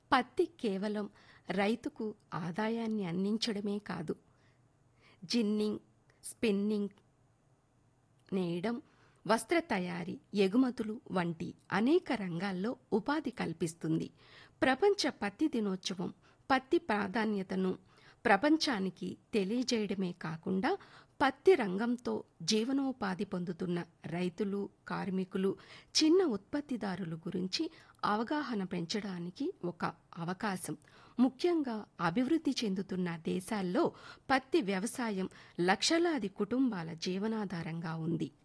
పత్తి కేవలం రైతుకు ఆదాయాన్ని అందించడమే కాదు జిన్నింగ్ స్పిన్నింగ్ నేయడం వస్త్ర తయారీ ఎగుమతులు వంటి అనేక రంగాల్లో ఉపాధి కల్పిస్తుంది ప్రపంచ పత్తి దినోత్సవం పత్తి ప్రాధాన్యతను ప్రపంచానికి తెలియజేయడమే కాకుండా పత్తి రంగంతో జీవనోపాధి పొందుతున్న రైతులు కార్మికులు చిన్న ఉత్పత్తిదారుల గురించి అవగాహన పెంచడానికి ఒక అవకాశం ముఖ్యంగా అభివృద్ధి చెందుతున్న దేశాల్లో పత్తి వ్యవసాయం లక్షలాది కుటుంబాల జీవనాధారంగా ఉంది